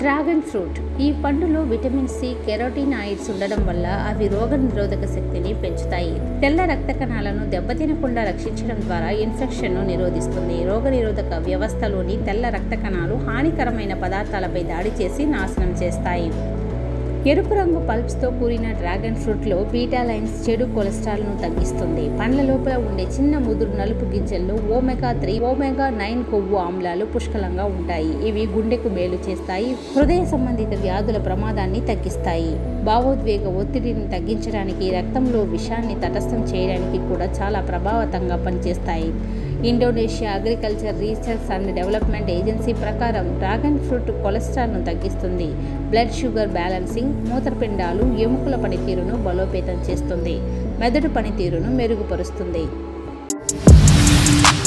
dragon fruit ఈ పండులో vitamin C carotenoids ఉండడం వల్ల అవి రోగ నిరోధక శక్తిని పెంచుతాయి తెల్ల రక్త కణాలను దెబ్బతినకుండా రక్షించడం ద్వారా ఇన్ఫెక్షన్ను నిరోధిస్తుంది రోగ నిరోధక వ్యవస్థలోని తెల్ల రక్త కణాలు హానికరమైన పదార్థాలపై దాడి చేసి నాశనం చేస్తాయి ఎరుపు రంగు పల్ప్స్తో కూడిన డ్రాగన్ ఫ్రూట్లో బీటాలైన్స్ చెడు కొలెస్ట్రాల్ను తగ్గిస్తుంది పండ్ల లోపల ఉండే చిన్న ముదురు నలుపు గింజల్లో ఓమెగా త్రీ ఓమెగా నైన్ కొవ్వు ఆమ్లాలు పుష్కలంగా ఉంటాయి ఇవి గుండెకు మేలు చేస్తాయి హృదయ సంబంధిత వ్యాధుల ప్రమాదాన్ని తగ్గిస్తాయి భావోద్వేగ ఒత్తిడిని తగ్గించడానికి రక్తంలో విషాన్ని తటస్థం చేయడానికి కూడా చాలా ప్రభావతంగా పనిచేస్తాయి Indonesia agriculture research and development agency ప్రకారం డ్రాగన్ ఫ్రూట్ కొలెస్ట్రాల్ను తగ్గిస్తుంది బ్లడ్ షుగర్ బ్యాలెన్సింగ్ మూత్రపిండాలు ఎముకల పనితీరును బలోపేతం చేస్తుంది మెదడు పనితీరును మెరుగుపరుస్తుంది